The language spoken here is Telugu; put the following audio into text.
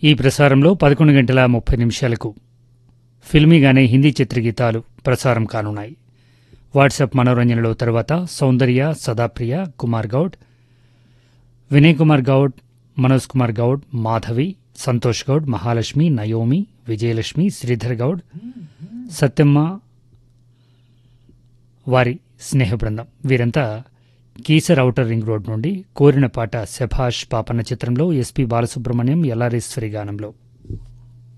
ఈ ప్రసారంలో పదకొండు గంటల ముప్పై నిమిషాలకు ఫిల్మీగానే హిందీ చిత్రగీతాలు ప్రసారం కానున్నాయి వాట్సాప్ మనోరంజనలో తర్వాత సౌందర్య సదాప్రియ కుమార్ గౌడ్ వినయ్ కుమార్ గౌడ్ మనోజ్ కుమార్ గౌడ్ మాధవి సంతోష్ గౌడ్ మహాలక్ష్మి నయోమి విజయలక్ష్మి శ్రీధర్ గౌడ్ సత్యమ్మ వారి స్నేహ బృందం వీరంతా కీసర్ ఔటర్ రింగ్ రోడ్ నుండి కోరిన పాట శభాష్ పాపన్న చిత్రంలో ఎస్పి బాలసుబ్రహ్మణ్యం ఎల్ఆర్ఎస్వరి గానంలో